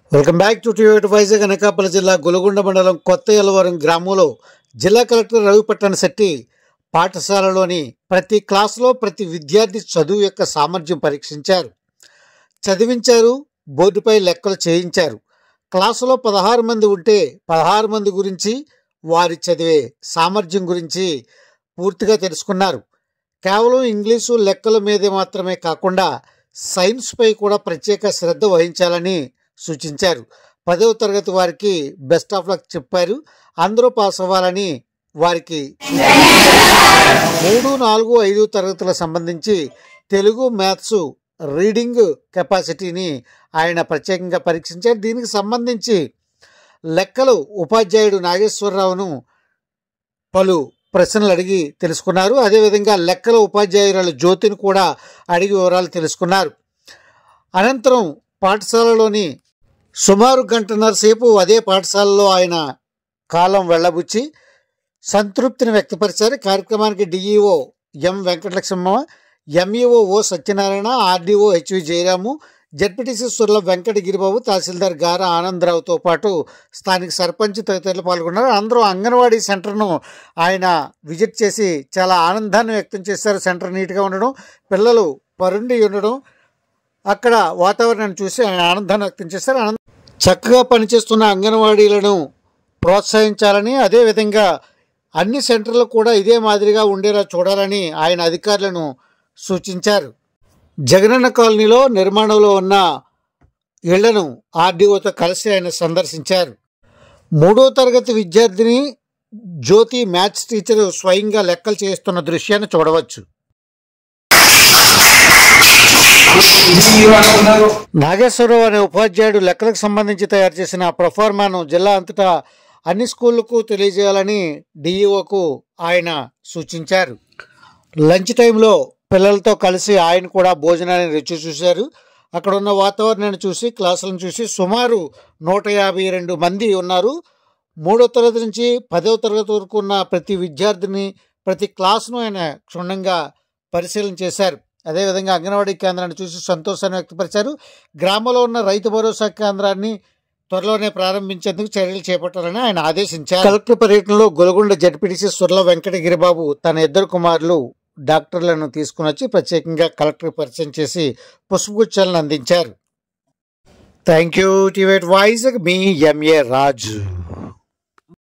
welcome back to TV Vizag Anakapalli జిల్లా గులగుండ మండలం కొత్త ఎలవరం గ్రామంలో జిల్లా కలెక్టర్ రవిపట్టణ శెట్టి పాఠశాలలోని ప్రతి క్లాసులో ప్రతి విద్యార్థి చదువు యొక్క సామర్థ్యం పరీక్షించారు చదివించారు బోర్డుపై లెక్కలు చేయించారు క్లాసులో పదహారు మంది ఉంటే పదహారు మంది గురించి వారి చదివే సామర్థ్యం గురించి పూర్తిగా తెలుసుకున్నారు కేవలం ఇంగ్లీషు లెక్కల మీదే మాత్రమే కాకుండా సైన్స్పై కూడా ప్రత్యేక శ్రద్ధ వహించాలని సూచించారు పదవ తరగతి వారికి బెస్ట్ ఆఫ్ లక్ చెప్పారు అందరూ పాస్ అవ్వాలని వారికి మూడు నాలుగు ఐదు తరగతుల సంబంధించి తెలుగు మ్యాథ్స్ రీడింగ్ కెపాసిటీని ఆయన ప్రత్యేకంగా పరీక్షించారు దీనికి సంబంధించి లెక్కలు ఉపాధ్యాయుడు నాగేశ్వరరావును పలు ప్రశ్నలు అడిగి తెలుసుకున్నారు అదేవిధంగా లెక్కల ఉపాధ్యాయురాలు జ్యోతిని కూడా అడిగి వివరాలు తెలుసుకున్నారు అనంతరం పాఠశాలలోని సుమారు గంటన్నర సేపు అదే పాఠశాలలో ఆయన కాలం వెళ్ళబుచ్చి సంతృప్తిని వ్యక్తపరిచారు కార్యక్రమానికి DEO M Venkatalakshma MEO O Satyanarayana RDO HV Jayaramu ZPTC Surla Venkata Giribabu tahsildar గార ఆనందరావుతో పాటు స్థానిక సర్పంచ్ తదితరులు పాల్గొన్నారు అందరూ అంగన్వాడీ సెంటర్ను ఆయన విజిట్ చేసి చాలా ఆనందాన్ని వ్యక్తం చేశారు సెంటర్ నీట్గా ఉండడం పిల్లలు పరుండి ఉండడం అక్కడ వాతావరణాన్ని చూసి ఆయన ఆనందాన్ని వ్యక్తం చేశారు ఆనంద చక్కగా పనిచేస్తున్న అంగన్వాడీలను ప్రోత్సహించాలని అదేవిధంగా అన్ని సెంటర్లు కూడా ఇదే మాదిరిగా ఉండేలా చూడాలని ఆయన అధికారులను సూచించారు జగనన్న కాలనీలో నిర్మాణంలో ఉన్న ఇళ్లను ఆర్డీఓతో కలిసి ఆయన సందర్శించారు మూడో తరగతి విద్యార్థిని జ్యోతి మ్యాథ్స్ టీచర్ స్వయంగా లెక్కలు చేస్తున్న దృశ్యాన్ని చూడవచ్చు నాగేశ్వరరావు అనే ఉపాధ్యాయుడు లెక్కలకు సంబంధించి తయారు చేసిన ప్రొఫార్మాను జిల్లా అంతటా అన్ని స్కూళ్లకు తెలియజేయాలని డిఈఓకు ఆయన సూచించారు లంచ్ టైంలో పిల్లలతో కలిసి ఆయన కూడా భోజనాన్ని రుచి చూశారు అక్కడ ఉన్న వాతావరణాన్ని చూసి క్లాసులను చూసి సుమారు నూట యాభై రెండు మంది ఉన్నారు మూడో తరగతి నుంచి పదవ తరగతి వరకు ఉన్న ప్రతి విద్యార్థిని ప్రతి క్లాసును ఆయన క్షుణ్ణంగా పరిశీలన చేశారు అదేవిధంగా అంగన్వాడీ కేంద్రాన్ని చూసి సంతోషాన్ని వ్యక్తపరిచారు గ్రామంలో ఉన్న రైతు భరోసా కేంద్రాన్ని త్వరలోనే ప్రారంభించేందుకు చర్యలు చేపట్టాలని ఆయన ఆదేశించారు కలెక్టర్ పర్యటనలో గొలగొండ జడ్పీటీసీ సుర్ల వెంకట గిరిబాబు తన ఇద్దరు కుమారులు డాక్టర్లను తీసుకుని వచ్చి ప్రత్యేకంగా కలెక్టర్ పరిచయం చేసి పుష్పగుచ్చాలను అందించారు థ్యాంక్ యూ టీవేట్ వాయిస్ మీ ఎంఏ రాజు